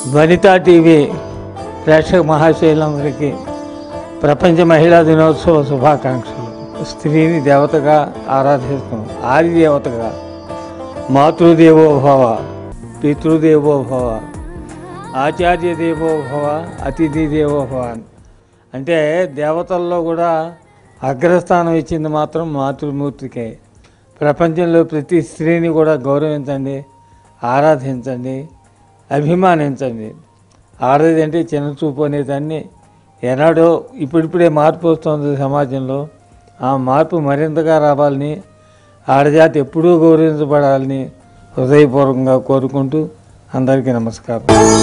Vanitha TV ప్రేక్షక మహాశైలందరికీ ప్రపంచ మహిళా దినోత్సవ శుభాకాంక్షలు స్త్రీని దేవతగా ఆరాధిస్తాం ఆది దేవతగా మాతృదేవోభవ పితృదేవోభవ ఆచార్య దేవోభవ అతిథి దేవోభవ అంటే దేవతల్లో కూడా అగ్రస్థానం ఇచ్చింది మాత్రం మాతృమూర్తికే ప్రపంచంలో ప్రతి స్త్రీని కూడా గౌరవించండి ఆరాధించండి అభిమానించండి ఆడది అంటే చిన్న చూపు అనే దాన్ని ఎనాడో ఇప్పుడిప్పుడే మార్పు వస్తుంది సమాజంలో ఆ మార్పు మరింతగా రావాలని ఆడజాతి ఎప్పుడూ గౌరవించబడాలని హృదయపూర్వకంగా కోరుకుంటూ అందరికీ నమస్కారం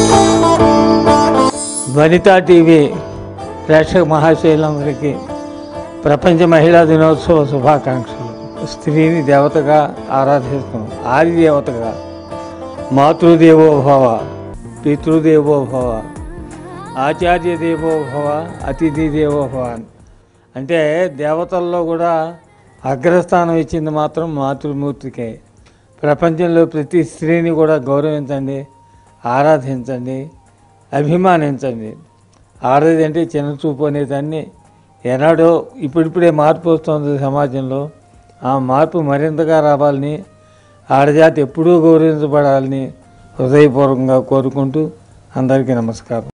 వనితా టీవీ ప్రేక్షక మహాశైలందరికీ ప్రపంచ మహిళా దినోత్సవ శుభాకాంక్షలు స్త్రీని దేవతగా ఆరాధిస్తాం ఆది దేవతగా మాతృదేవోభవ పితృదేవోభవ ఆచార్య దేవోభవ అతిథి దేవోభవ అంటే దేవతల్లో కూడా అగ్రస్థానం ఇచ్చింది మాత్రం మాతృమూర్తికే ప్రపంచంలో ప్రతి స్త్రీని కూడా గౌరవించండి ఆరాధించండి అభిమానించండి ఆడది అంటే చిన్న చూపు అనే దాన్ని ఎనాడో ఇప్పుడిప్పుడే మార్పు వస్తుంది సమాజంలో ఆ మార్పు మరింతగా రావాలని ఆడజాతి ఎప్పుడూ గౌరవించబడాలని హృదయపూర్వకంగా కోరుకుంటూ అందరికీ నమస్కారం